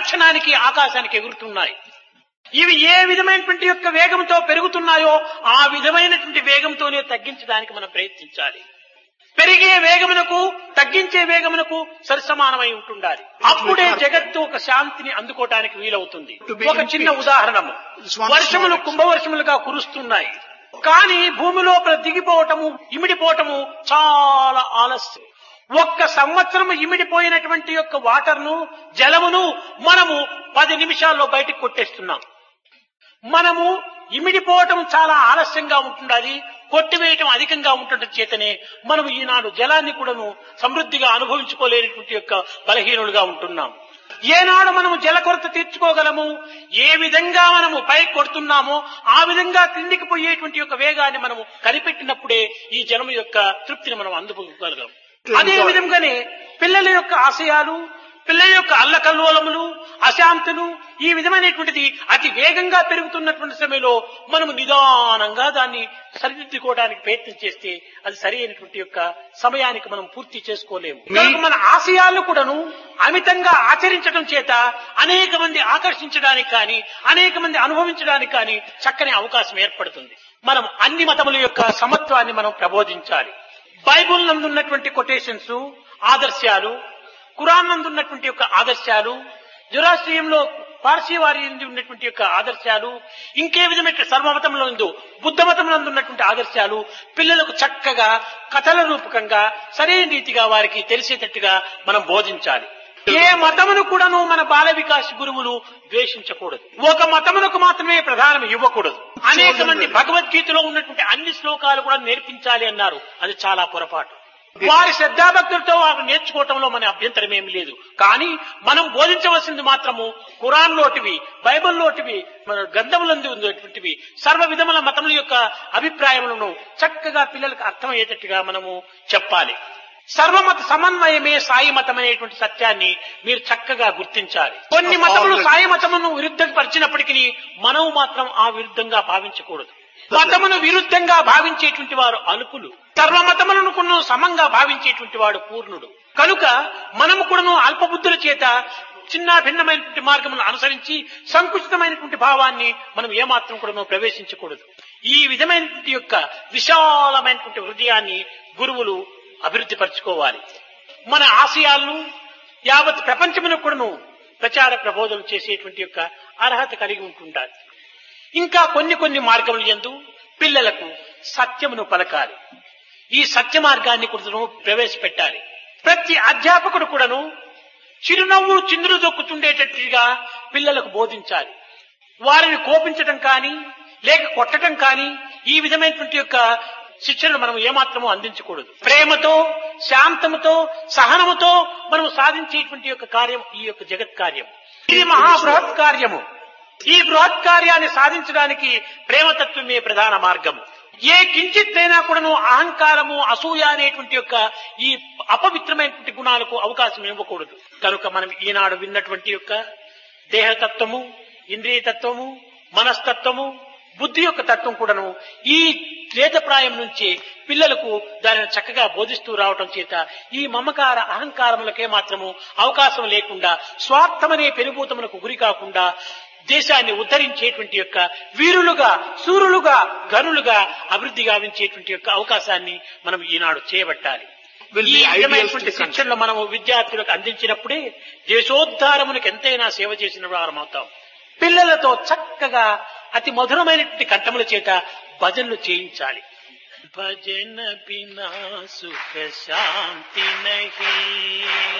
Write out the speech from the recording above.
క్షణానికి ఆకాశానికి ఎగురుతున్నాయి ఇవి ఏ విధమైనటువంటి యొక్క వేగంతో పెరుగుతున్నాయో ఆ విధమైనటువంటి వేగంతోనే తగ్గించడానికి మనం ప్రయత్నించాలి పెరిగే వేగమునకు తగ్గించే వేగమునకు సరిసమానమై ఉంటుండాలి అప్పుడే జగత్తు ఒక శాంతిని అందుకోవటానికి వీలవుతుంది ఒక చిన్న ఉదాహరణము వర్షములు కుంభవర్షములుగా కురుస్తున్నాయి కానీ భూమి లోపల దిగిపోవటము ఇమిడిపోవటము చాలా ఆలస్యం ఒక్క సంవత్సరం ఇమిడిపోయినటువంటి యొక్క వాటర్ను జలమును మనము పది నిమిషాల్లో బయటకు కొట్టేస్తున్నాం మనము ఇమిడిపోవటం చాలా ఆలస్యంగా ఉంటున్నది కొట్టివేయటం అధికంగా ఉండటం చేతనే మనం ఈనాడు జలాన్ని కూడాను సమృద్ధిగా అనుభవించుకోలేనటువంటి యొక్క బలహీనులుగా ఉంటున్నాం ఏనాడు మనము జల కొరత తీర్చుకోగలము ఏ విధంగా మనము పై కొడుతున్నామో ఆ విధంగా క్రిందికి పోయేటువంటి యొక్క వేగాన్ని మనము కనిపెట్టినప్పుడే ఈ జలము యొక్క తృప్తిని మనం అందుకోగలం అదే విధంగానే పిల్లల యొక్క ఆశయాలు పిల్లల యొక్క అల్లకల్లోలములు అశాంతులు ఈ విధమైనటువంటిది అతి వేగంగా పెరుగుతున్నటువంటి సమయంలో మనము నిదానంగా దాన్ని సరిదిద్దుకోవడానికి ప్రయత్నం చేస్తే అది సరి అయినటువంటి యొక్క సమయానికి మనం పూర్తి చేసుకోలేము కనుక మన ఆశయాలను కూడాను అమితంగా ఆచరించడం చేత అనేక మంది ఆకర్షించడానికి కానీ అనేక మంది అనుభవించడానికి కానీ చక్కని అవకాశం ఏర్పడుతుంది మనం అన్ని మతముల యొక్క సమత్వాన్ని మనం ప్రబోధించాలి బైబుల్ నందున్నటువంటి కొటేషన్స్ ఆదర్శాలు ఖురాన్ నందున్నటువంటి యొక్క ఆదర్శాలు జురాశ్రయంలో పార్సీ వారి యందు ఉన్నటువంటి యొక్క ఆదర్శాలు ఇంకే విధమైన సర్వమతంలో ఉందో బుద్ధ మతంలో ఉన్నటువంటి ఆదర్శాలు పిల్లలకు చక్కగా కథల రూపకంగా సరైన రీతిగా వారికి తెలిసేటట్టుగా మనం బోధించాలి ఏ మతమును కూడాను మన బాల వికాస్ గురువులు ద్వేషించకూడదు ఒక మతమునకు మాత్రమే ప్రధానం ఇవ్వకూడదు అనేక మంది భగవద్గీతలో ఉన్నటువంటి అన్ని శ్లోకాలు కూడా నేర్పించాలి అన్నారు అది చాలా పొరపాటు వారి శ్రద్ధాభక్తులతో వారు నేర్చుకోవటంలో మన అభ్యంతరం ఏమి లేదు కానీ మనం బోధించవలసింది మాత్రము ఖురాన్ లోటివి బైబిల్ లోటివి మన గ్రంథములందు ఉన్నటువంటివి సర్వ విధముల మతముల యొక్క అభిప్రాయములను చక్కగా పిల్లలకు అర్థమయ్యేటట్టుగా మనము చెప్పాలి సర్వమత సమన్వయమే సాయి మతం అనేటువంటి సత్యాన్ని మీరు చక్కగా గుర్తించాలి కొన్ని మతములు సాయి మతమును విరుద్ధపరిచినప్పటికీ మనము మాత్రం ఆ విరుద్ధంగా భావించకూడదు మతమును విరుద్ధంగా భావించేటువంటి వారు అల్పులు సర్వమతములను కూడా సమంగా భావించేటువంటి వాడు పూర్ణుడు కనుక మనము కూడాను అల్పబుద్ధుల చేత చిన్న భిన్నమైనటువంటి మార్గములను అనుసరించి సంకుచితమైనటువంటి భావాన్ని మనం ఏమాత్రం కూడా ప్రవేశించకూడదు ఈ విధమైనటువంటి యొక్క విశాలమైనటువంటి హృదయాన్ని గురువులు అభివృద్ధి పరచుకోవాలి మన ఆశయాలను యావత్ ప్రపంచమును కూడాను ప్రచార ప్రబోధనలు చేసేటువంటి యొక్క అర్హత కలిగి ఉంటుంటారు ఇంకా కొన్ని కొన్ని మార్గములు ఎందు పిల్లలకు సత్యమును పలకాలి ఈ సత్య మార్గాన్ని కూడా ప్రవేశపెట్టాలి ప్రతి అధ్యాపకుడు కూడాను చిరునవ్వు చిందులు దొక్కుతుండేటట్టుగా పిల్లలకు బోధించాలి వారిని కోపించడం కానీ లేక కొట్టడం కానీ ఈ విధమైనటువంటి యొక్క శిక్షణను మనం ఏమాత్రమూ అందించకూడదు ప్రేమతో శాంతముతో సహనముతో మనం సాధించేటువంటి యొక్క కార్యం ఈ యొక్క జగత్ కార్యం ఇది మహాబృహత్ కార్యము ఈ బృహత్ కార్యాన్ని సాధించడానికి ప్రేమతత్వమే ప్రధాన మార్గము ఏ కించిత్తైనా కూడాను అహంకారము అసూయ అనేటువంటి యొక్క ఈ అపవిత్రమైనటువంటి గుణాలకు అవకాశం ఇవ్వకూడదు కనుక మనం ఈనాడు విన్నటువంటి యొక్క దేహతత్వము ఇంద్రియతత్వము మనస్తత్వము బుద్ధి యొక్క తత్వం కూడాను ఈ త్రేతప్రాయం నుంచి పిల్లలకు దానిని చక్కగా బోధిస్తూ రావటం చేత ఈ మమకార అహంకారములకే మాత్రము అవకాశం లేకుండా స్వార్థమనే పెనుభూతములకు గురి కాకుండా దేశాన్ని ఉద్ధరించేటువంటి యొక్క వీరులుగా సూరులుగా గనులుగా అభివృద్ధి గావించేటువంటి యొక్క అవకాశాన్ని మనం ఈనాడు చేయబట్టాలి Will ఈ be విధమైనటువంటి idealistic శిక్షణలు మనము విద్యార్థులకు అందించినప్పుడే దేశోద్ధారములకు ఎంతైనా సేవ చేసిన వారం అవుతాం పిల్లలతో చక్కగా అతి మధురమైనటువంటి కంఠముల చేత భజనలు చేయించాలి భజన బినా సుఖ శాంతి నహీ